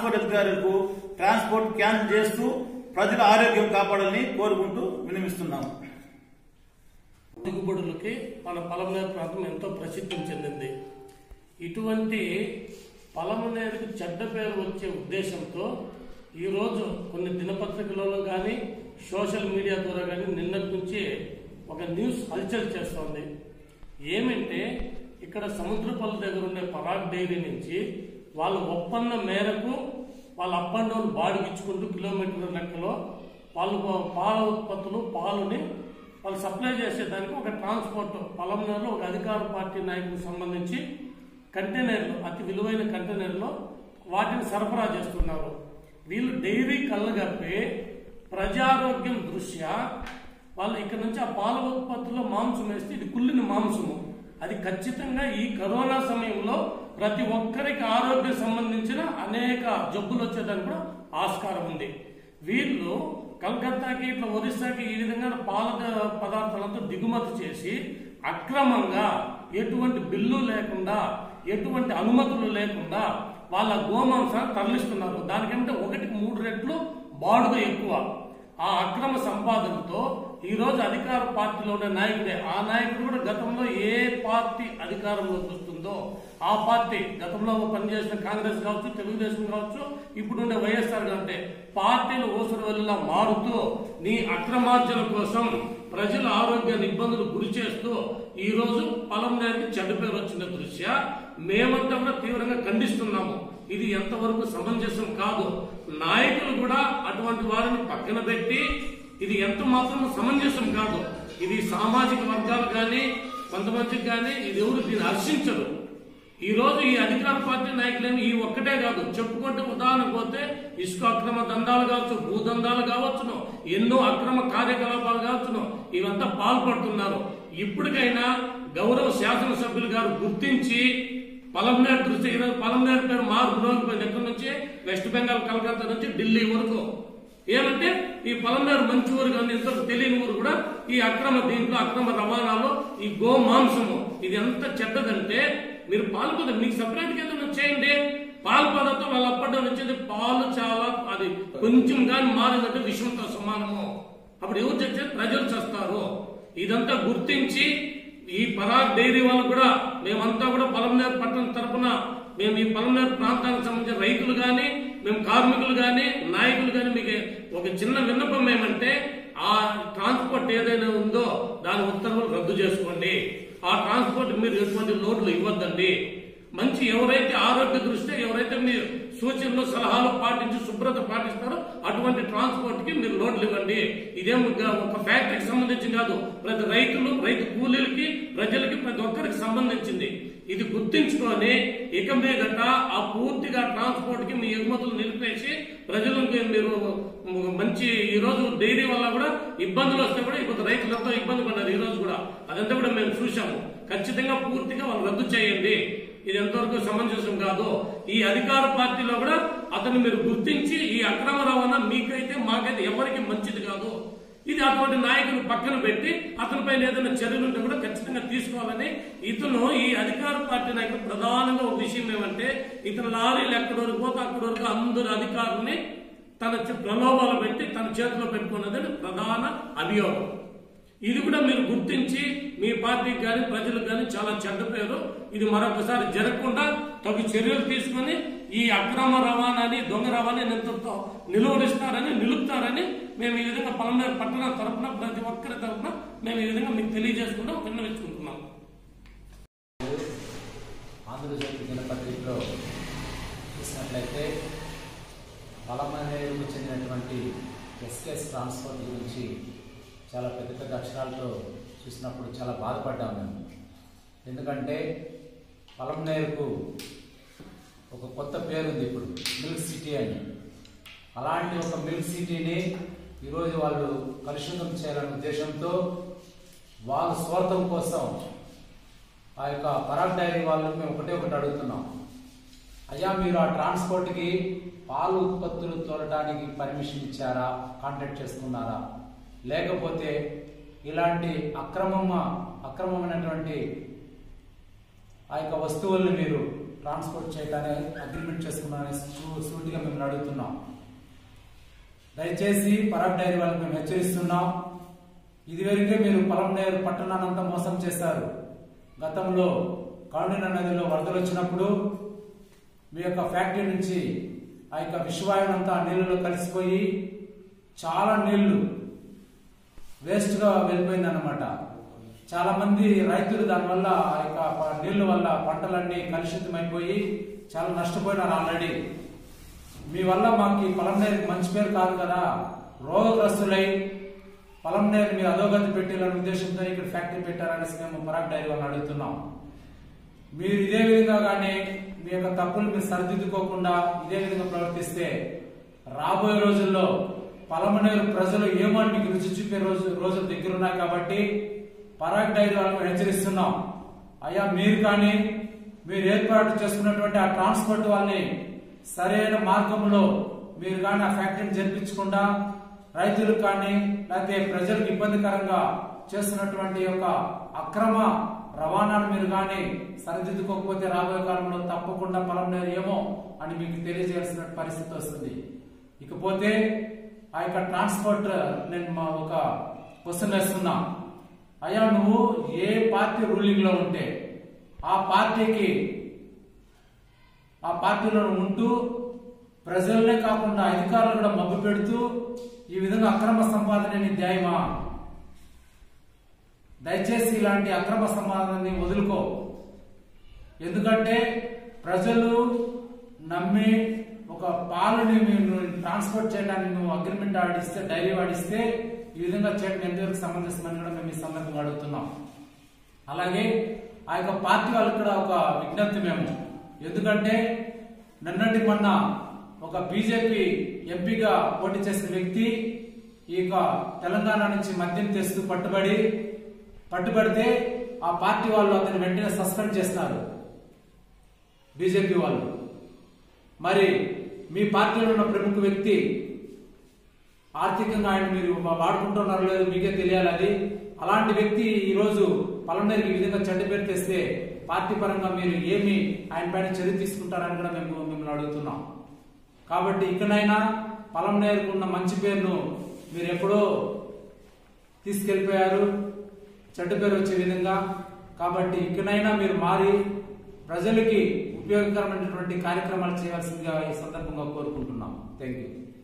transport అధికారులకు transport cancel చేస్తూ ప్రజల ఆరోగ్యం కాపాడాలని కోరుకుంటూ వినిపిస్తున్నాము దిగుబడులకి మన పలమనేరు ప్రాంతం ఎంతో ప్రసిద్ధి చెందింది ఇటువంటి పలమనేరుకి చెడ్డ పేరు వచ్చే ఉద్దేశంతో ఈరోజు కొన్ని దినపత్రికలలో కానీ సోషల్ మీడియా ద్వారా కానీ నిన్నటి నుంచి ఒక న్యూస్ హల్చల్ చేస్తోంది ఏమంటే ఇక్కడ సముద్రపల్లి దగ్గర ఉండే పరాగ్ డైరీ నుంచి వాళ్ళ ఒప్పందం మేరకు వాళ్ళ అప్ అండ్ డౌన్ బాడిగిచ్చుకుంటూ కిలోమీటర్ల లెక్కలో వాళ్ళు పాల ఉత్పత్తులు పాలుని వాళ్ళు సప్లై చేసేదానికి ఒక ట్రాన్స్పోర్ట్ పొలంలో ఒక అధికార పార్టీ నాయకులకు సంబంధించి కంటైనర్లు అతి విలువైన కంటైనర్లో వాటిని సరఫరా చేస్తున్నారు వీళ్ళు డైరీ కళ్ళగప్పి ప్రజారోగ్యం దృష్ట్యా వాళ్ళు ఇక్కడ నుంచి ఆ పాల ఉత్పత్తుల్లో మాంసం వేస్తే ఇది కుళ్ళిన మాంసము అది ఖచ్చితంగా ఈ కరోనా సమయంలో ప్రతి ఒక్కరికి ఆరోగ్యం సంబంధించిన అనేక జబ్బులు వచ్చేదానికి కూడా ఆస్కారం ఉంది వీళ్ళు కలకత్తాకి ఇట్లా ఒరిస్సాకి ఈ విధంగా పాల పదార్థాలతో దిగుమతి చేసి అక్రమంగా ఎటువంటి బిల్లు లేకుండా ఎటువంటి అనుమతులు లేకుండా వాళ్ళ గోమాంసాన్ని తరలిస్తున్నారు దానికంటే ఒకటికి మూడు రెట్లు బాడుగ ఎక్కువ ఆ అక్రమ సంపాదనతో ఈ రోజు అధికార పార్టీలో ఉన్న నాయకుడే ఆ నాయకుడు కూడా గతంలో ఏ పార్టీ అధికారంలోకి వస్తుందో ఆ పార్టీ గతంలో పనిచేసిన కాంగ్రెస్ కావచ్చు తెలుగుదేశం కావచ్చు ఇప్పుడుండే వైఎస్ఆర్ అంటే పార్టీలు ఊసరు వెళ్ళలా మారుతూ నీ అక్రమార్జన కోసం ప్రజల ఆరోగ్యాన్ని ఇబ్బందులు గురి చేస్తూ ఈ రోజు పొలం నేరికి చెడ్డ పేరు వచ్చిన దృష్ట్యా మేమంతా కూడా తీవ్రంగా ఖండిస్తున్నాము ఇది ఎంతవరకు సమంజసం కాదు నాయకులు కూడా అటువంటి వారిని పక్కన పెట్టి ఇది ఎంత మాత్రం సమంజసం కాదు ఇది సామాజిక వర్గాలు కానీ కొంతమందికి కానీ ఇది ఎవరు దీన్ని హర్షించరు ఈ రోజు ఈ అధికార పార్టీ నాయకులని ఈ ఒక్కటే కాదు చెప్పుకుంటే ఉదాహరణ పోతే ఇసుక అక్రమ దందాలు కావచ్చు భూదందాలు కావచ్చును ఎన్నో అక్రమ కార్యకలాపాలు కావచ్చును ఇవంతా పాల్పడుతున్నారు ఇప్పటికైనా గౌరవ శాసనసభ్యులు గారు గుర్తించి పలంనేరు దృష్టి ఈరోజు పలంనేరు పేరు మార్పు రోగిపోయింది ఎక్కడి నుంచి వెస్ట్ బెంగాల్ కలకత్తా నుంచి ఢిల్లీ వరకు ఏమంటే ఈ పలంనేరు మంచి ఊరు కానీ ఇంత తెలియని ఊరు కూడా ఈ అక్రమ దీంట్లో అక్రమ రవాణాలో ఈ గో మాంసము ఇది ఎంత చెడ్డదంటే మీరు పాలు పదార్థం మీకు సపరేట్ ఏదైనా చేయండి పాలు పదార్థం వాళ్ళు అప్పటి వచ్చేది పాలు చాలా అది కొంచెం కానీ మారిందంటే విషంతో సమానము అప్పుడు ఎవరు చచ్చేది ప్రజలు చేస్తారు ఇదంతా గుర్తించి ఈ పరాగ్ డైరీ వాళ్ళు కూడా మేమంతా కూడా పలంనేరు పట్టణం తరపున మేము ఈ పలంనేరు ప్రాంతానికి సంబంధించిన రైతులు కానీ మేము కార్మికులు కానీ నాయకులు కానీ మీకు ఒక చిన్న విన్నపం ఏమంటే ఆ ట్రాన్స్పోర్ట్ ఏదైనా ఉందో దాని ఉత్తర్వులు రద్దు చేసుకోండి ఆ ట్రాన్స్పోర్ట్ మీరు ఎటువంటి లోడ్లు ఇవ్వద్దండి మంచి ఎవరైతే ఆరోగ్య దృష్ట్యా ఎవరైతే మీరు సూచనలు సలహాలు పాటించి శుభ్రత పాటిస్తారో అటువంటి ట్రాన్స్పోర్ట్ కి మీరు లోడ్లు ఇవ్వండి ఇదేం ఒక- ఒక ఫ్యాక్టరీకి సంబంధించి కాదు ప్రతి రైతులు రైతు కూలీలకి ప్రజలకి ప్రతి ఒక్కరికి సంబంధించింది ఇది గుర్తించుకొని ఇక మీదట ఆ పూర్తిగా ట్రాన్స్పోర్ట్ కి మీ ఎగుమతులు నిలిపేసి ప్రజలకు మీరు మంచి ఈ రోజు డైరీ వల్ల కూడా ఇబ్బందులు వస్తే కూడా ఇప్పుడు రైతులు ఎంతో ఇబ్బంది పడ్డారు ఈ రోజు కూడా అదంతా కూడా మేము చూసాము ఖచ్చితంగా పూర్తిగా వాళ్ళు రద్దు చేయండి ఇది ఎంతవరకు సమంజసం కాదు ఈ అధికార పార్టీలో కూడా అతన్ని మీరు గుర్తించి ఈ అక్రమ రవాణా మీకైతే మాకైతే ఎవరికి మంచిది కాదు ఇది అటువంటి నాయకులు పక్కన పెట్టి అతని పైన ఏదైనా చర్యలు ఉంటే కూడా ఖచ్చితంగా తీసుకోవాలని ఇతను ఈ అధికార పార్టీ నాయకులు ప్రధానంగా ఒక విషయం ఏమంటే ఇతను లారీలు ఎక్కడి వరకు పోతే అక్కడి వరకు అందరు అధికారుల్ని తన చే- ప్రలోభాలు పెట్టి తన చేతిలో పెట్టుకున్నదని ప్రధాన అభియోగం ఇది కూడా మీరు గుర్తించి మీ పార్టీకి కానీ ప్రజలకు కానీ చాలా చెడ్డ పేరు ఇది మరొకసారి జరగకుండా తగు చర్యలు తీసుకొని ఈ అక్రమ రవాణాని దొంగ రవాణాని ఎంతతో నిలువరిస్తారని నిలుపుతారని మేము ఈ విధంగా పలమనేరు పట్టణ తరపున ప్రతి ఒక్కరి తరపున మేము ఈ విధంగా మీకు తెలియజేసుకుంటాం విన్నవించుకుంటున్నాం ఆంధ్రజ్యోతి దినపత్రికలో చూసినట్లయితే పలమనేరుకు చెందినటువంటి ఎస్కేఎస్ ట్రాన్స్పోర్ట్ గురించి చాలా పెద్ద పెద్ద అక్షరాలతో చూసినప్పుడు చాలా బాధపడ్డాము మేము ఎందుకంటే పలమనేరుకు ఒక కొత్త పేరు ఉంది ఇప్పుడు మిల్క్ సిటీ అని అలాంటి ఒక మిల్క్ సిటీని ఈరోజు వాళ్ళు కలుషితం చేయాలనే ఉద్దేశంతో వాళ్ళ స్వార్థం కోసం ఆ యొక్క పరాగ్ డైరీ వాళ్ళని మేము ఒకటే ఒకటి అడుగుతున్నాం అయ్యా మీరు ఆ ట్రాన్స్పోర్ట్కి పాలు ఉత్పత్తులు తోలడానికి పర్మిషన్ ఇచ్చారా కాంటాక్ట్ చేసుకున్నారా లేకపోతే ఇలాంటి అక్రమమ అక్రమమైనటువంటి ఆ యొక్క వస్తువుల్ని మీరు ట్రాన్స్పోర్ట్ చేయడానికి అగ్రిమెంట్ చేసుకున్నారని సూ- సూటిగా మేము అడుగుతున్నాం దయచేసి పరాగ్ డైరీ వాళ్ళకి మేము హెచ్చరిస్తున్నాం ఇదివరకే మీరు పొలంనేరు పట్టణానంతా మోసం చేశారు గతంలో కరుణిన నదిలో వరదలు వచ్చినప్పుడు మీ యొక్క ఫ్యాక్టరీ నుంచి ఆ యొక్క విషవాయువునంతా నీళ్ళలో కలిసిపోయి చాలా నీళ్లు వేస్ట్ గా వెళ్ళిపోయింది అనమాట చాలా మంది రైతులు దానివల్ల ఆ యొక్క ప- నీళ్ల వల్ల పంటలన్నీ కలుషితమైపోయి చాలా నష్టపోయినారు ఆల్రెడీ మీ వల్ల మాకు ఈ పొలంనేరుకి మంచి పేరు కాదు కదా రోగగ్రస్తులై పొలంనేరు మీరు అధోగతి పెట్టాలనే ఉద్దేశంతో ఇక్కడ ఫ్యాక్టరీ పెట్టారనేసి మేము పరాగ్ డైరీ వాళ్ళని అడుగుతున్నాం మీరు ఇదే విధంగా కానీ మీ యొక్క తప్పులు మీరు సరిదిద్దుకోకుండా ఇదే విధంగా ప్రవర్తిస్తే రాబోయే రోజుల్లో పలమనేరు ప్రజలు ఏమని మీకు రుచి చూపే రోజు రోజులు దగ్గర ఉన్నాయి కాబట్టి పరాగ్ డైరీ వాళ్ళని హెచ్చరిస్తున్నాం అయ్యా మీరు కానీ మీరు ఏర్పాటు చేసుకున్నటువంటి ఆ ట్రాన్స్పోర్ట్ వాళ్ళని సరైన మార్గంలో మీరు కానీ ఆ ఫ్యాక్టరీని జరిపించకుండా రైతులకు కానీ లేకపోతే ప్రజలకు ఇబ్బందికరంగా చేస్తున్నటువంటి యొక్క అక్రమ రవాణాను మీరు కానీ సరిదిద్దుకోకపోతే రాబోయే కాలంలో తప్పకుండా పొలం ఏమో అని మీకు తెలియజేయాల్సిన పరిస్థితి వస్తుంది ఇకపోతే ఆ యొక్క ట్రాన్స్పోర్ట్ నేను మా ఒక క్వశ్చన్ వేస్తున్నా అయ్యా నువ్వు ఏ పార్టీ రూలింగ్ లో ఉంటే ఆ పార్టీకి ఆ పార్టీలో ఉంటూ ప్రజలనే కాకుండా అధికారులు కూడా మబ్బు పెడుతూ ఈ విధంగా అక్రమ సంపాదన నీ ధ్యేయమా దయచేసి ఇలాంటి అక్రమ సంపాదనని వదులుకో ఎందుకంటే ప్రజలు నమ్మి ఒక పాలని మీరు ట్రాన్స్పోర్ట్ చేయడానికి నువ్వు అగ్రిమెంట్ ఆడిస్తే డైరీ ఆడిస్తే ఈ విధంగా చేయడం ఎంతవరకు సమంజసమని కూడా మేము ఈ సందర్భంగా అడుగుతున్నాం అలాగే ఆ యొక్క పార్టీ వాళ్ళకి కూడా ఒక విజ్ఞప్తి మేము ఎందుకంటే నిన్నటి మొన్న ఒక బీజేపీ ఎంపీగా పోటీ చేసిన వ్యక్తి ఈ యొక్క తెలంగాణ నుంచి మద్యం తెస్తూ పట్టుబడి పట్టుబడితే ఆ పార్టీ వాళ్ళు అతను వెంటనే సస్పెండ్ చేస్తున్నారు బీజేపీ వాళ్ళు మరి మీ పార్టీలో ఉన్న ప్రముఖ వ్యక్తి ఆర్థికంగా ఆయన మీరు వాడుకుంటున్నారో లేదో మీకే తెలియాలి అది అలాంటి వ్యక్తి ఈ రోజు పలంనేరికి ఈ విధంగా చెడ్డ పేరు తెస్తే పార్టీ పరంగా మీరు ఏమి ఆయన పైన చర్య తీసుకుంటారని కూడా మేము మిమ్మల్ని అడుగుతున్నాం కాబట్టి ఇకనైనా పలంనేరుకు ఉన్న మంచి పేరును మీరు ఎప్పుడో తీసుకెళ్లిపోయారు చెడ్డ పేరు వచ్చే విధంగా కాబట్టి ఇకనైనా మీరు మారి ప్రజలకి ఉపయోగకరమైనటువంటి కార్యక్రమాలు చేయాల్సిందిగా ఈ సందర్భంగా కోరుకుంటున్నాం థ్యాంక్ యూ